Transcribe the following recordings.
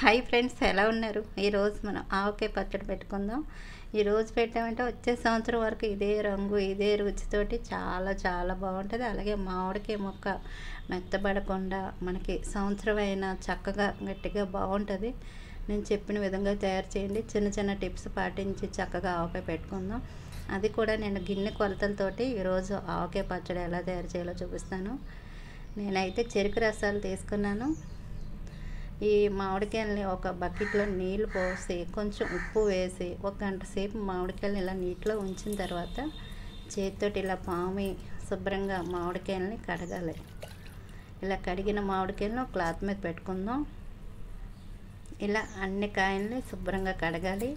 hi friends ఎలా ఉన్నారు ఈరోజు మనం ఆవకాయ పచ్చడి పెట్టుకుందాం ఈరోజు పెట్టామంటే వచ్చే సంవత్సరం వరకు ఇదే రంగు ఇదే రుచితోటి చాలా చాలా బాగుంటుంది అలాగే మామిడికాయ మొక్క మెత్తబడకుండా మనకి సంవత్సరం అయినా చక్కగా గట్టిగా బాగుంటుంది నేను చెప్పిన విధంగా తయారు చేయండి చిన్న చిన్న టిప్స్ పాటించి చక్కగా ఆవకాయ పెట్టుకుందాం అది కూడా నేను గిన్నె కొలతలతోటి ఈరోజు ఆవకాయ పచ్చడి ఎలా తయారు చేయాలో చూపిస్తాను నేనైతే చెరుకు రసాలు తీసుకున్నాను ఈ మామిడికాయలని ఒక బకెట్లో నీళ్ళు పోసి కొంచెం ఉప్పు వేసి ఒక గంట సేపు మామిడికాయలని ఇలా నీటిలో ఉంచిన తర్వాత చేతితోటి ఇలా పామి శుభ్రంగా మామిడికాయలని కడగాలి ఇలా కడిగిన మామిడికాయలను ఒక క్లాత్ మీద పెట్టుకుందాం ఇలా అన్ని కాయల్ని శుభ్రంగా కడగాలి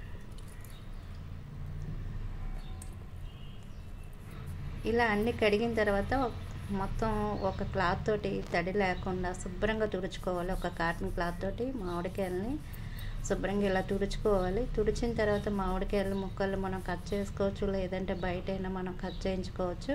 ఇలా అన్ని కడిగిన తర్వాత మొత్తం ఒక క్లాత్ తోటి తడి లేకుండా శుభ్రంగా తుడుచుకోవాలి ఒక కాటన్ క్లాత్ తోటి మామిడికాయలని శుభ్రంగా ఇలా తుడుచుకోవాలి తుడిచిన తర్వాత మామిడికాయలు ముక్కలు మనం కట్ చేసుకోవచ్చు లేదంటే బయట అయినా మనం కట్ చేయించుకోవచ్చు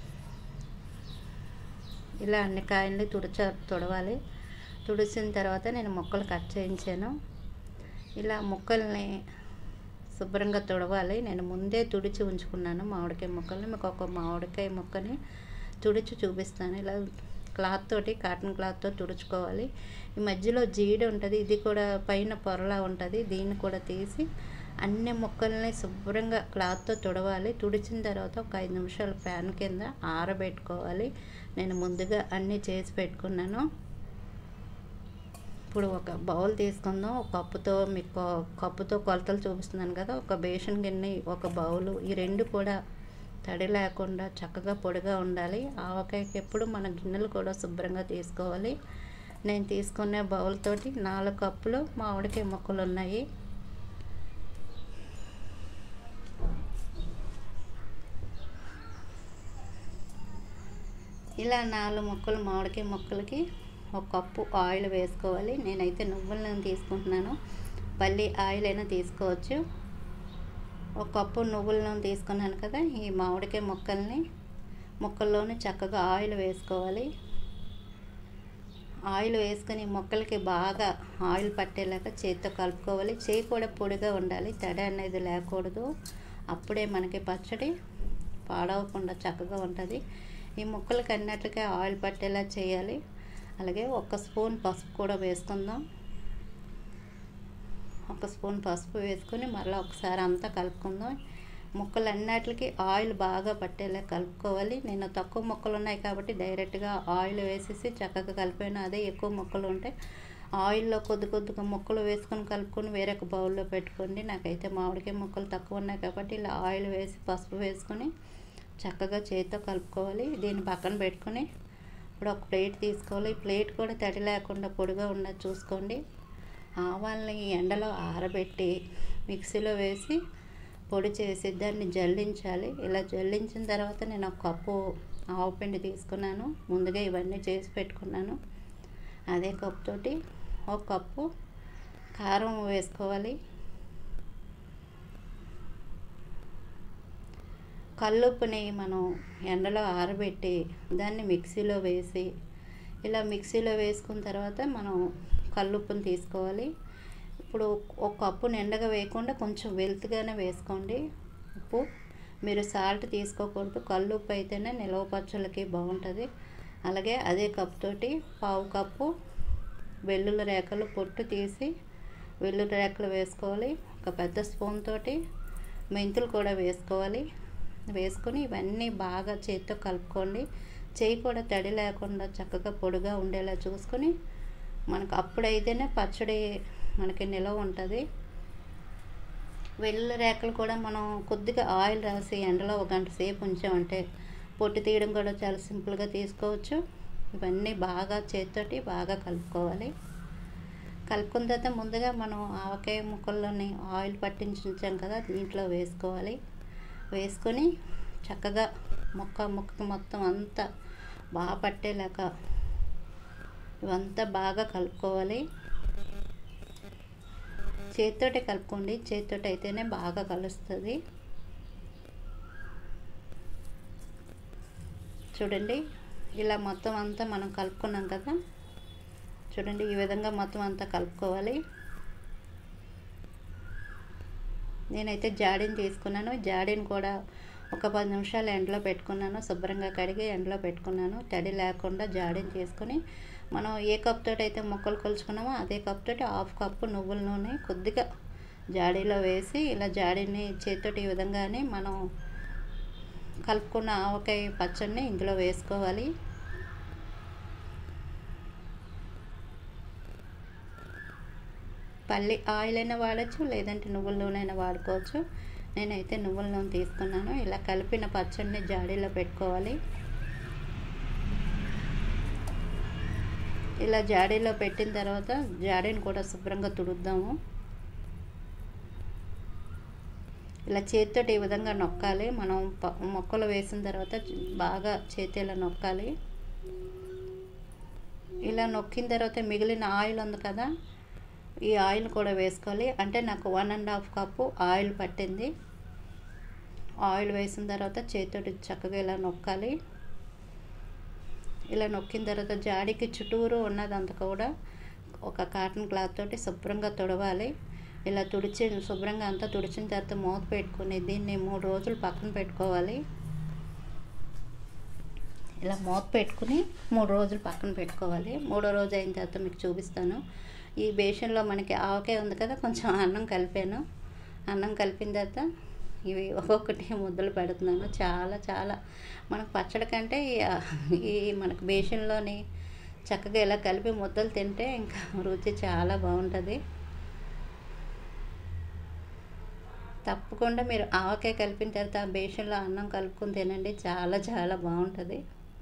ఇలా అన్ని కాయల్ని తుడిచ తుడవాలి తుడిచిన తర్వాత నేను ముక్కలు కట్ చేయించాను ఇలా ముక్కల్ని శుభ్రంగా తుడవాలి నేను ముందే తుడిచి ఉంచుకున్నాను మామిడికాయ ముక్కల్ని మీకు ఒక మామిడికాయ ముక్కని తుడిచి చూపిస్తాను ఇలా క్లాత్ తోటి కాటన్ క్లాత్తో తుడుచుకోవాలి ఈ మధ్యలో జీడి ఉంటుంది ఇది కూడా పైన పొరలా ఉంటుంది దీన్ని కూడా తీసి అన్ని ముక్కల్ని శుభ్రంగా క్లాత్తో తుడవాలి తుడిచిన తర్వాత ఒక ఐదు నిమిషాలు ఫ్యాన్ కింద ఆరబెట్టుకోవాలి నేను ముందుగా అన్నీ చేసి పెట్టుకున్నాను ఇప్పుడు ఒక బౌల్ తీసుకుందాం ఒక కప్పుతో మీకు కప్పుతో కొలతలు చూపిస్తున్నాను కదా ఒక బేషన్ గిన్నె ఒక బౌలు ఈ రెండు కూడా తడి లేకుండా చక్కగా పొడిగా ఉండాలి ఆవకాయకి ఎప్పుడు మన గిన్నెలు కూడా శుభ్రంగా తీసుకోవాలి నేను తీసుకునే బౌల్ తోటి నాలుగు కప్పులు మామిడికాయ ముక్కలు ఉన్నాయి ఇలా నాలుగు ముక్కలు మామిడికాయ ముక్కలకి ఒక కప్పు ఆయిల్ వేసుకోవాలి నేనైతే నువ్వుల నూనె తీసుకుంటున్నాను పల్లి ఆయిల్ అయినా తీసుకోవచ్చు ఒక కప్పు నువ్వుల నూనె తీసుకున్నాను కదా ఈ మామిడికాయ ముక్కల్ని ముక్కల్లోనే చక్కగా ఆయిల్ వేసుకోవాలి ఆయిల్ వేసుకొని ముక్కలకి బాగా ఆయిల్ పట్టేలాగా చేతితో కలుపుకోవాలి చేయి కూడా పొడిగా ఉండాలి తడి అనేది లేకూడదు అప్పుడే మనకి పచ్చడి పాడవకుండా చక్కగా ఉంటుంది ఈ ముక్కలకి అన్నట్లుగా ఆయిల్ పట్టేలా చేయాలి అలాగే ఒక స్పూన్ పసుపు కూడా వేసుకుందాం ఒక స్పూన్ పసుపు వేసుకొని మళ్ళీ ఒకసారి అంతా కలుపుకుందాం ముక్కలు అన్నిటికి ఆయిల్ బాగా పట్టేలా కలుపుకోవాలి నేను తక్కువ ముక్కలు ఉన్నాయి కాబట్టి డైరెక్ట్గా ఆయిల్ వేసేసి చక్కగా కలిపాను అదే ఎక్కువ ముక్కలు ఉంటే ఆయిల్లో కొద్ది కొద్దిగా ముక్కలు వేసుకొని కలుపుకొని వేరొక బౌల్లో పెట్టుకోండి నాకైతే మామిడికాయ ముక్కలు తక్కువ ఉన్నాయి కాబట్టి ఇలా ఆయిల్ వేసి పసుపు వేసుకొని చక్కగా చేతితో కలుపుకోవాలి దీన్ని పక్కన పెట్టుకొని ఇప్పుడు ఒక ప్లేట్ తీసుకోవాలి ఈ ప్లేట్ కూడా తడి లేకుండా పొడిగా ఉన్నది చూసుకోండి ఆవాల్ని ఎండలో ఆరబెట్టి మిక్సీలో వేసి పొడి చేసి దాన్ని జల్లించాలి ఇలా జల్లించిన తర్వాత నేను ఒక కప్పు ఆవపిండి తీసుకున్నాను ముందుగా ఇవన్నీ చేసి పెట్టుకున్నాను అదే కప్పుతోటి ఒక కప్పు కారం వేసుకోవాలి కల్లుప్పుని మనం ఎండలో ఆరబెట్టి దాన్ని మిక్సీలో వేసి ఇలా మిక్సీలో వేసుకున్న తర్వాత మనం కల్లుప్పుని తీసుకోవాలి ఇప్పుడు ఒక కప్పు నిండగా వేయకుండా కొంచెం వెల్త్గానే వేసుకోండి ఉప్పు మీరు సాల్ట్ తీసుకోకూడదు కల్లుప్పు అయితేనే నిలవ పచ్చళ్ళకి బాగుంటుంది అలాగే అదే కప్ తోటి పావు కప్పు వెల్లుల్లి రేఖలు పొట్టు తీసి వెల్లుల్లి రేఖలు వేసుకోవాలి ఒక పెద్ద స్పూన్ తోటి మెంతులు కూడా వేసుకోవాలి వేసుకొని ఇవన్నీ బాగా చేతితో కలుపుకోండి చేయి కూడా తడి లేకుండా చక్కగా పొడిగా ఉండేలా చూసుకొని మనకు అప్పుడైతేనే పచ్చడి మనకి నిలవ ఉంటుంది వెల్లుల్లి రేకలు కూడా మనం కొద్దిగా ఆయిల్ రాసి ఎండలో ఒక గంట సేపు ఉంచామంటే పొట్టు తీయడం కూడా చాలా సింపుల్గా తీసుకోవచ్చు ఇవన్నీ బాగా చేతితోటి బాగా కలుపుకోవాలి కలుపుకున్న తర్వాత ముందుగా మనం ఆవకాయ ముక్కల్లోని ఆయిల్ పట్టించి ఉంచాం కదా దీంట్లో వేసుకోవాలి వేసుకొని చక్కగా ముక్క ముక్క మొత్తం అంతా బాగా పట్టేలాగా ఇవంతా బాగా కలుపుకోవాలి చేతితోటి కలుపుకోండి చేతితోటి అయితేనే బాగా కలుస్తుంది చూడండి ఇలా మొత్తం అంతా మనం కలుపుకున్నాం కదా చూడండి ఈ విధంగా మొత్తం అంతా కలుపుకోవాలి నేనైతే జాడీని తీసుకున్నాను జాడీని కూడా ఒక పది నిమిషాలు ఎండలో పెట్టుకున్నాను శుభ్రంగా కడిగి ఎండలో పెట్టుకున్నాను తడి లేకుండా జాడీని తీసుకొని మనం ఏ కప్ తోటి అయితే ముక్కలు కొలుచుకున్నామో అదే కప్ తోటి హాఫ్ కప్పు నువ్వుల నూనె కొద్దిగా జాడీలో వేసి ఇలా జాడీని చేతితోటి ఈ విధంగానే మనం కలుపుకున్న ఆవకాయ పచ్చడిని ఇందులో వేసుకోవాలి పల్లి ఆయిల్ అయినా వాడచ్చు లేదంటే నువ్వుల నూనె అయినా వాడుకోవచ్చు నేనైతే నువ్వుల నూనె తీసుకున్నాను ఇలా కలిపిన పచ్చడిని జాడీలో పెట్టుకోవాలి ఇలా జాడీలో పెట్టిన తర్వాత జాడీని కూడా శుభ్రంగా తుడుద్దాము ఇలా చేతితో ఈ విధంగా నొక్కాలి మనం మొక్కలు వేసిన తర్వాత బాగా చేతి ఇలా నొక్కాలి ఇలా నొక్కిన తర్వాత మిగిలిన ఆయిల్ ఉంది కదా ఈ ఆయిల్ కూడా వేసుకోవాలి అంటే నాకు one and half cup oil పట్టింది ఆయిల్ వేసిన తర్వాత చేతితోటి చక్కగా ఇలా నొక్కాలి ఇలా నొక్కిన తర్వాత జాడికి చుట్టూరు ఉన్నదంతా కూడా ఒక కాటన్ క్లాత్ తోటి శుభ్రంగా తుడవాలి ఇలా తుడిచి శుభ్రంగా అంతా తుడిచిన తర్వాత మూత పెట్టుకుని దీన్ని మూడు రోజులు పక్కన పెట్టుకోవాలి ఇలా మూత పెట్టుకుని మూడు రోజులు పక్కన పెట్టుకోవాలి మూడో రోజు అయిన తర్వాత మీకు చూపిస్తాను ఈ బేషన్లో మనకి ఆవకాయ ఉంది కదా కొంచెం అన్నం కలిపాను అన్నం కలిపిన తర్వాత ఇవి ఒక్కొక్కటి ముద్దలు పెడుతున్నాను చాలా చాలా మనకు పచ్చడి కంటే ఈ మనకు బేషన్లోని చక్కగా ఇలా కలిపి ముద్దలు తింటే ఇంకా రుచి చాలా బాగుంటుంది తప్పకుండా మీరు ఆవకాయ కలిపిన తర్వాత ఆ బేషన్లో అన్నం కలుపుకొని తినండి చాలా చాలా బాగుంటుంది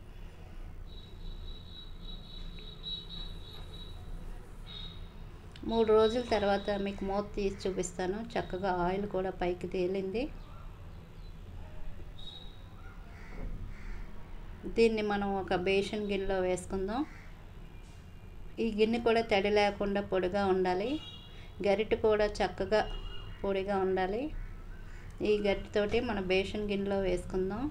మూడు రోజుల తర్వాత మీకు మూత తీసి చూపిస్తాను చక్కగా ఆయిల్ కూడా పైకి తేలింది దీన్ని మనం ఒక బేషన్ గిన్నెలో వేసుకుందాం ఈ గిన్నె కూడా తడి లేకుండా పొడిగా ఉండాలి గరిటె కూడా చక్కగా పొడిగా ఉండాలి ఈ గరిటెతోటి మన బేషన్ గిన్నెలో వేసుకుందాం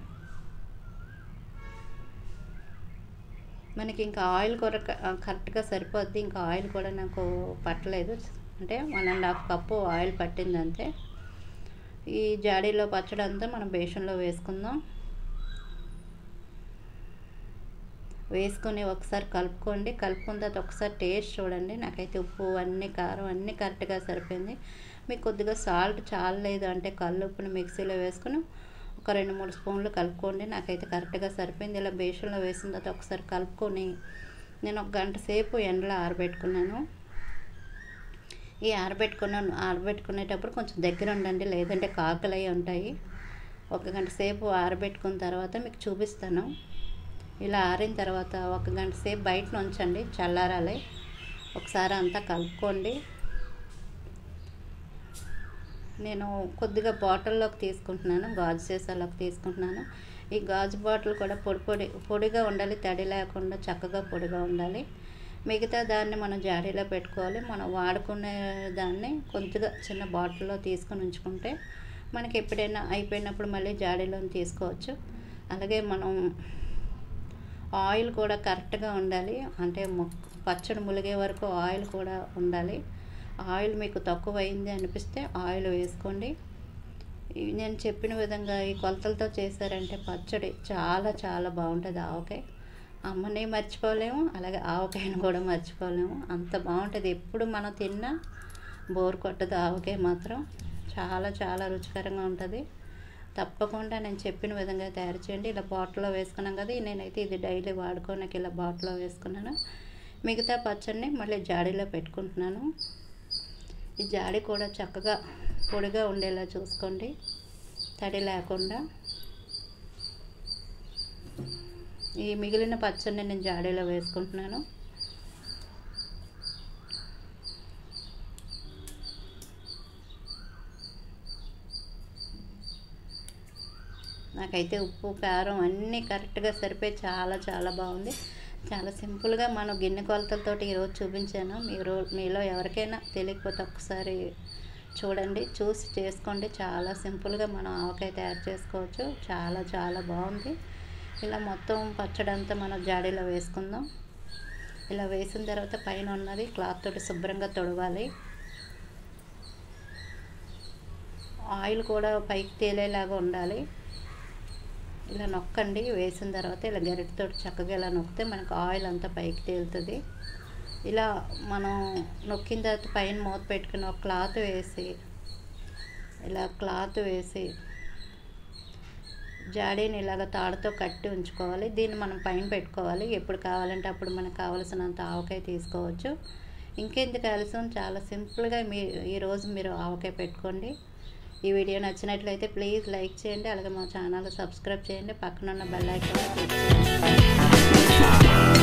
మనకి ఇంకా ఆయిల్ కూడా కరెక్ట్గా సరిపోద్ది ఇంకా ఆయిల్ కూడా నాకు పట్టలేదు అంటే one and half cup oil పట్టింది అంతే ఈ జాడీలో పచ్చడి అంతా మనం బేషన్లో వేసుకుందాం వేసుకొని ఒకసారి కలుపుకోండి కలుపుకున్న తర్వాత ఒకసారి టేస్ట్ చూడండి నాకైతే ఉప్పు అన్ని కారం అన్నీ కరెక్ట్గా సరిపోయింది మీకు కొద్దిగా సాల్ట్ చాలలేదు అంటే కళ్ళు ఉప్పుని మిక్సీలో వేసుకుని ఒక రెండు మూడు స్పూన్లు కలుపుకోండి నాకైతే కరెక్ట్గా సరిపోయింది ఇలా బేషన్లో వేసిన తర్వాత ఒకసారి కలుపుకొని నేను ఒక గంట సేపు ఎండలో ఆరబెట్టుకున్నాను ఈ ఆరబెట్టుకున్నాను ఆరబెట్టుకునేటప్పుడు కొంచెం దగ్గర ఉండండి లేదంటే కాకలు అయి ఉంటాయి ఒక గంట సేపు ఆరబెట్టుకున్న తర్వాత మీకు చూపిస్తాను ఇలా ఆరిన తర్వాత ఒక గంట సేపు బయట ఉంచండి చల్లారాలి ఒకసారి అంతా కలుపుకోండి నేను కొద్దిగా బాటిల్లోకి తీసుకుంటున్నాను గాజు సీసాలోకి తీసుకుంటున్నాను ఈ గాజు బాటిల్ కూడా పొడి పొడి పొడిగా ఉండాలి తడి లేకుండా చక్కగా పొడిగా ఉండాలి మిగతా దాన్ని మనం జాడీలో పెట్టుకోవాలి మనం వాడుకునే దాన్ని కొద్దిగా చిన్న బాటిల్లో తీసుకొని ఉంచుకుంటే మనకి ఎప్పుడైనా అయిపోయినప్పుడు మళ్ళీ జాడీలో తీసుకోవచ్చు అలాగే మనం ఆయిల్ కూడా కరెక్ట్గా ఉండాలి అంటే పచ్చడి ములిగే వరకు ఆయిల్ కూడా ఉండాలి ఆయిల్ మీకు తక్కువ అయింది అనిపిస్తే ఆయిల్ వేసుకోండి నేను చెప్పిన విధంగా ఈ కొలతలతో చేశారంటే పచ్చడి చాలా చాలా బాగుంటుంది ఆవకాయ అమ్మని మర్చిపోలేము అలాగే ఆవకాయను కూడా మర్చిపోలేము అంత బాగుంటుంది ఎప్పుడు మనం తిన్నా బోర్ కొట్టదు ఆవకాయ మాత్రం చాలా చాలా రుచికరంగా ఉంటుంది తప్పకుండా నేను చెప్పిన విధంగా తయారు చేయండి ఇలా బాటిల్లో వేసుకున్నాం కదా నేనైతే ఇది డైలీ వాడుకోనికి ఇలా బాటిల్లో వేసుకున్నాను మిగతా పచ్చడిని మళ్ళీ జాడీలో పెట్టుకుంటున్నాను ఈ జాడి కూడా చక్కగా పొడిగా ఉండేలా చూసుకోండి తడి లేకుండా ఈ మిగిలిన పచ్చడిని నేను జాడీలో వేసుకుంటున్నాను నాకైతే ఉప్పు కారం అన్నీ కరెక్ట్గా సరిపోయి చాలా చాలా బాగుంది చాలా సింపుల్గా మనం గిన్నె కొలతలతోటి ఈరోజు చూపించాను మీరు మీలో ఎవరికైనా తెలియకపోతే ఒకసారి చూడండి చూసి చేసుకోండి చాలా సింపుల్గా మనం ఆవకాయ తయారు చేసుకోవచ్చు చాలా చాలా బాగుంది ఇలా మొత్తం పచ్చడి అంతా మనం జాడీలో వేసుకుందాం ఇలా వేసిన తర్వాత పైన ఉన్నది క్లాత్ తోటి శుభ్రంగా తొడవాలి ఆయిల్ కూడా పైకి తేలేలాగా ఉండాలి ఇలా నొక్కండి వేసిన తర్వాత ఇలా గరిటతో చక్కగా ఇలా నొక్కితే మనకు ఆయిల్ అంతా పైకి తేలుతుంది ఇలా మనం నొక్కిన తర్వాత పైన మూత పెట్టుకుని ఒక క్లాత్ వేసి ఇలా క్లాత్ వేసి జాడీని ఇలాగ తాడుతో కట్టి ఉంచుకోవాలి దీన్ని మనం పైన పెట్టుకోవాలి ఎప్పుడు కావాలంటే అప్పుడు మనకు కావలసినంత ఆవకాయ తీసుకోవచ్చు ఇంకెందుకు ఆలస్యం చాలా సింపుల్గా మీ ఈరోజు మీరు ఆవకాయ పెట్టుకోండి ఈ వీడియో నచ్చినట్లయితే ప్లీజ్ లైక్ చేయండి అలాగే మా ఛానల్ సబ్స్క్రైబ్ చేయండి పక్కన ఉన్న బెల్ ఐకాన్ క్లిక్ చేయండి